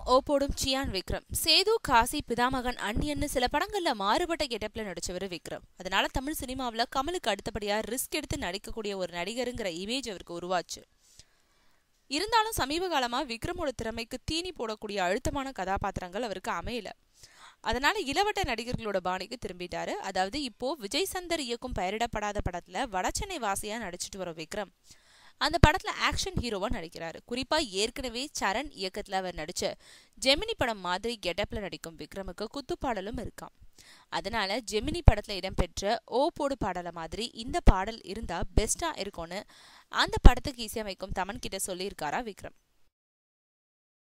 ஓப்போடும் சியான் விக்ரம் சேது காசி பிதாமகன் அன்னியன்னு சில படங்கள்ல மாறுபட்ட கெட்டப்ல நடிச்சவர் விக்ரம் அதனால தமிழ் சினிமாவில் கமலுக்கு அடுத்தபடியா ரிஸ்க் எடுத்து நடிக்கக்கூடிய ஒரு நடிகருங்கிற இமேஜ் அவருக்கு உருவாச்சு இருந்தாலும் சமீப காலமா விக்ரமோட திறமைக்கு தீனி போடக்கூடிய அழுத்தமான கதாபாத்திரங்கள் அவருக்கு அமையல அதனால இளவட்ட நடிகர்களோட பாணிக்கு திரும்பிட்டாரு அதாவது இப்போ விஜய் சந்தர் இயக்கும் பெயரிடப்படாத படத்துல வடசென்னை வாசியா நடிச்சிட்டு வர விக்ரம் அந்த படத்துல ஆக்ஷன் ஹீரோவா நடிக்கிறாரு குறிப்பா ஏற்கனவே சரண் இயக்கத்துல அவர் நடிச்ச ஜெமினி படம் மாதிரி கெட்டப்ல நடிக்கும் விக்ரமுக்கு குத்துப்பாடலும் இருக்காம் அதனால ஜெமினி படத்துல இடம்பெற்ற ஓ போடு பாடல மாதிரி இந்த பாடல் இருந்தா பெஸ்டா இருக்கும்னு அந்த படத்துக்கு இசையமைக்கும் தமன் கிட்ட சொல்லியிருக்காரா விக்ரம்